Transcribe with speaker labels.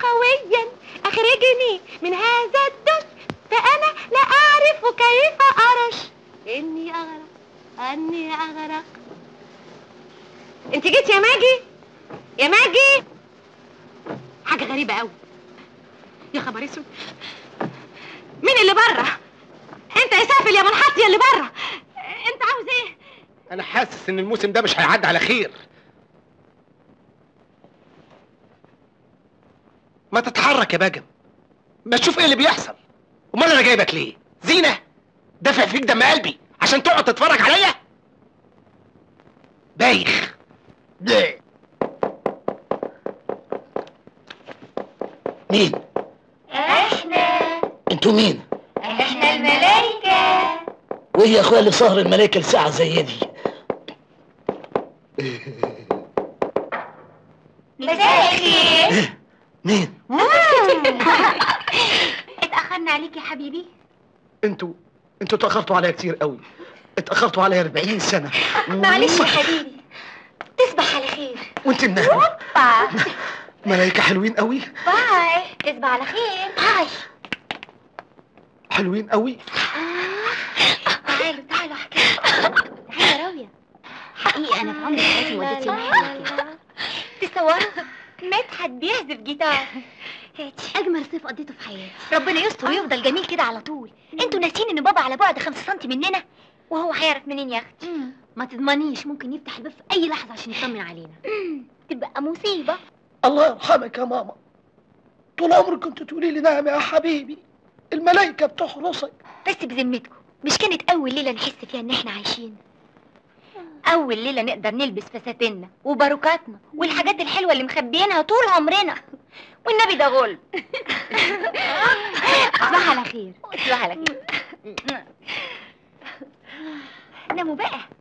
Speaker 1: قويا اخرجني من هذا الدش فانا لا اعرف كيف ارش اني اغرق اني اغرق انت جيت يا ماجي يا ماجي حاجه غريبه قوي يا خبر اسود مين اللي بره انت يا سافل يا منحط يا اللي بره انت عاوز ايه
Speaker 2: انا حاسس ان الموسم ده مش هيعدي على خير ما تتحرك يا باجم ما تشوف ايه اللي بيحصل امال انا جايبك ليه زينه دافع فيك دم قلبي عشان تقعد تتفرج عليا بايخ ده مين
Speaker 3: احنا
Speaker 2: انتوا مين
Speaker 3: احنا الملايكة
Speaker 2: وايه يا اخويا اللي سهر الملايكه لساعه زي دي
Speaker 3: مساء الخير
Speaker 2: مين
Speaker 3: اتأخرنا عليك يا حبيبي
Speaker 2: انتوا انتوا اتاخرتوا عليا كتير قوي اتاخرتوا عليا 40 سنه
Speaker 3: معلش يا حبيبي تصبح على خير
Speaker 2: وانت منهم
Speaker 3: باي
Speaker 2: ملايكه حلوين قوي
Speaker 3: باي تصبح على خير باي
Speaker 2: حلوين قوي
Speaker 3: تعالوا تعالوا احكي تعالوا يا راوية حقيقي انا في عمري حياتي ما وديت يوم حلو كده تصوروا مدحت بيعزف جيتار اجمل صيف قضيته في حياتي ربنا يستر ويفضل جميل كده على طول انتوا ناسين ان بابا على بعد خمسة سنتي مننا وهو هيعرف منين يا اختي
Speaker 1: ما تضمنيش ممكن يفتح الباب في اي لحظه عشان يطمن علينا
Speaker 3: تبقى مصيبة
Speaker 2: الله يرحمك يا ماما طول عمرك كنت تقولي لي نعم يا حبيبي الملايكه بتحرسك
Speaker 3: بس بذمتكم مش كانت أول ليلة نحس فيها إن إحنا عايشين أول ليلة نقدر نلبس فساتيننا وباروكاتنا والحاجات الحلوة اللي مخبيينها طول عمرنا والنبي ده غل
Speaker 1: تصبح على خير
Speaker 3: تصبح على خير ناموا بقى